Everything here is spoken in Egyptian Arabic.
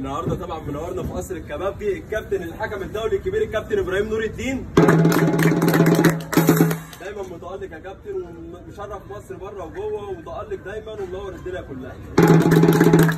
النهارده طبعا منورنا في قصر الكبابجي الكابتن الحكم الدولي الكبير الكابتن ابراهيم نور الدين دايما متالق يا كابتن ومشرف مصر بره وجوه ومتالق دايما ومنور الدنيا كلها